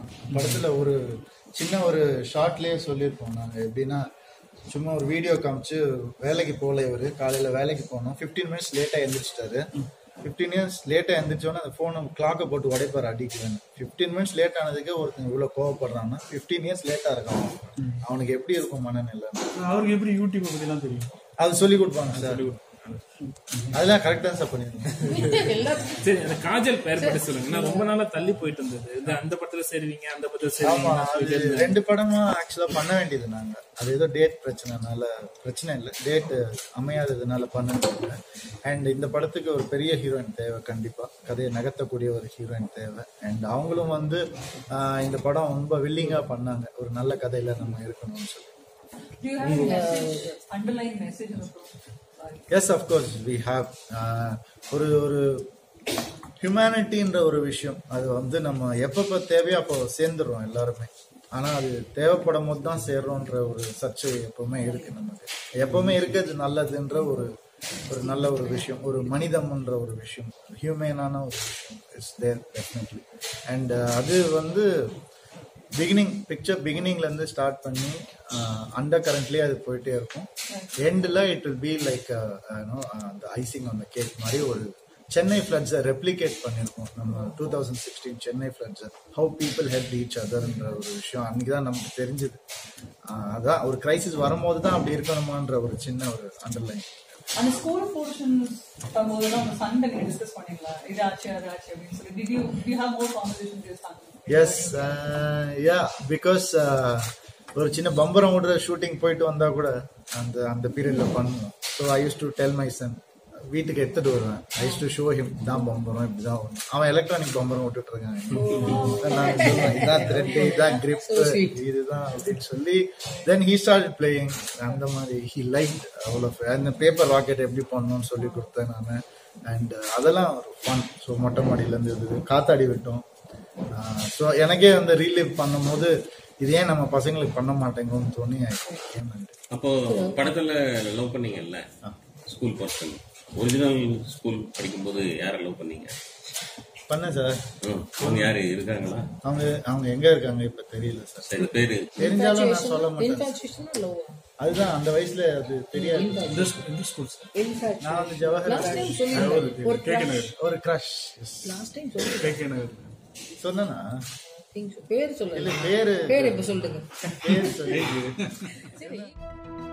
தான் படத்துல ஒரு சின்ன ஒரு ஷார்ட்லயே சொல்லியிருப்போம் நாங்க எப்படின்னா சும்மா ஒரு வீடியோ காமிச்சு வேலைக்கு போகல இவரு காலையில வேலைக்கு போனோம் 15 மினிட்ஸ் லேட்டா எந்திரிச்சிட்டாரு 15 இயர்ஸ் லேட்டா எந்திரிச்சோன்னா அந்த போனை கிளாக்கை போட்டு உடைப்பாரு அடிக்கிறேன்னு 15 மினிட்ஸ் லேட் ஆனதுக்கு ஒருத்தன் இவ்வளவு கோவப்படுறான்னா 15 இயர்ஸ் லேட்டா இருக்கான் அவனுக்கு எப்படி இருக்கும் மனநிலை அவருக்கு எப்படி யூடியூப் பத்திலாம் தெரியும் அது சொல்லி கொடுப்பாங்க சார் அதெல்லாம் கரெக்டா சார் பண்ணிருக்கேன் சரி அந்த காஜல் பெயர் பற்றி சொல்லுங்க நான் ரொம்ப நாளா தள்ளி போயிட்டு இருந்தது இந்த அந்த படத்துல சேருவீங்க அந்த படத்துல ஆமா சேருவீங்க அது ரெண்டு படமும் ஆக்சுவலா பண்ண வேண்டியது நாங்க அது ஏதோ டேட் பிரச்சனைனால பிரச்சனை இல்லை டேட் அமையாததுனால பண்ண முடியல அண்ட் இந்த படத்துக்கு ஒரு பெரிய ஹீரோயின் தேவை கண்டிப்பா கதையை நகர்த்தக்கூடிய ஒரு ஹீரோயின் தேவை அண்ட் அவங்களும் வந்து ஆஹ், இந்த படம் ரொம்ப வில்லிங்கா பண்ணாங்க ஒரு நல்ல கதையில நம்ம இருக்கணும்னு சொல்லி Do you have a message, underlying message in the film? Yes of course we have ஒரு ஒரு ஹியூமனிட்டின்ற ஒரு விஷயம் அது வந்து நம்ம எப்பப்போ தேவையோ அப்போ சேர்ந்துடுறோம் எல்லாருமே ஆனா அது தேவைப்படும் போது தான் சேர்றோன்ற ஒரு சர்ச்சை எப்பவுமே இருக்கு நமக்கு எப்பவுமே இருக்கிறது நல்லதுன்ற ஒரு ஒரு நல்ல ஒரு விஷயம் ஒரு மனிதம்ன்ற ஒரு விஷயம் ஹியூமனான ஒரு விஷயம் இட்ஸ் தேர் டெஃபினெட்லி அண்ட் அது வந்து பிகினிங் பிக்சர் பிகினிங்ல இருந்து ஸ்டார்ட் பண்ணி அண்டர் கரண்ட்லயே அது போயிட்டே இருக்கும் எண்டில் இட் வில் பி லைக் அந்த ஐசிங் அந்த கேக் மாதிரி ஒரு சென்னை ஃப்ளட்ஸை ரெப்ளிகேட் பண்ணியிருக்கோம் நம்ம டூ தௌசண்ட் சிக்ஸ்டீன் சென்னை ஃப்ளட்ஸை ஹவு பீப்புள் ஹெல்ப் ஈச் அதர்ன்ற ஒரு விஷயம் அன்னைக்கு தான் நமக்கு தெரிஞ்சது ஆஹ் அதான் ஒரு கிரைசிஸ் வரும்போது தான் அப்படி இருக்கணுமான்ற ஒரு சின்ன ஒரு அண்டர்லைன் அந்த ஸ்கூல் போர்ஷன்ஸ் பண்ணும்போதெல்லாம் உங்க சண்டை நீங்க டிஸ்கஸ் பண்ணீங்களா இது ஆச்சு அது ஆச்சு அப்படின்னு சொல்லி did you you have more conversation with son yes yeah because ஒரு சின்ன பம்பரம் ஓடுற ஷூட்டிங் போயிட்டு வந்தா கூட அந்த அந்த பீரியட்ல பண்ணுவோம் so I use to tell my son வீட்டுக்கு எடுத்துட்டு வருவேன் I use to show him இதான் பம்பரம் இப்படிதான் வரும் அவன் எலக்ட்ரானிக் பம்பரம் விட்டுட்டு இருக்கான் நான் சொல்லுவேன், இதான் த்ரெட் இதான் கிரிப் இதுதான் அப்படின்னு சொல்லி தென் ஹீ ஸ்டார்ட் பிளேயிங் அந்த மாதிரி ஹி லைக் அவ்வளோ அந்த பேப்பர் ராக்கெட் எப்படி பண்ணணும்னு சொல்லி கொடுத்தேன் நான் அண்ட் அதெல்லாம் ஒரு ஃபன் ஸோ மொட்டை மாடியிலேருந்து இது காத்தாடி விட்டோம் ஸோ எனக்கே வந்து ரீலீவ் பண்ணும்போது இது ஏன் நம்ம பசங்களுக்கு பண்ண மாட்டேங்கன்னு தோணி ஏன் அப்போ படத்துல லவ் பண்ணீங்கல்ல ஸ்கூல் பர்சன் ஒரிஜினல் ஸ்கூல் படிக்கும்போது யாரை லவ் பண்ணீங்க பண்ணேன் சார் ம், அவங்க யாரு இருக்காங்களா அவங்க அவங்க எங்க இருக்காங்க இப்ப தெரியல சார் சரி பேரு தெரிஞ்சாலும் நான் சொல்ல மாட்டேன் Infatuation or love? அதுதான் அந்த வயசுல அது தெரியாது இந்த ஸ்கூ- இந்த ஸ்கூல் சார் Infatuation. நான் வந்து ஜவஹர் Last time சொன்னீங்க. ஒரு கேகே crush. நகர் ஒரு கிரஷ் Last time சொன்னீங்க. கேகே நகர் சொன்னா Think so. பேர் சொல்லுங்க பேரு பேர் இப்ப சொல்லுங்க பேரு சொல்லி சரி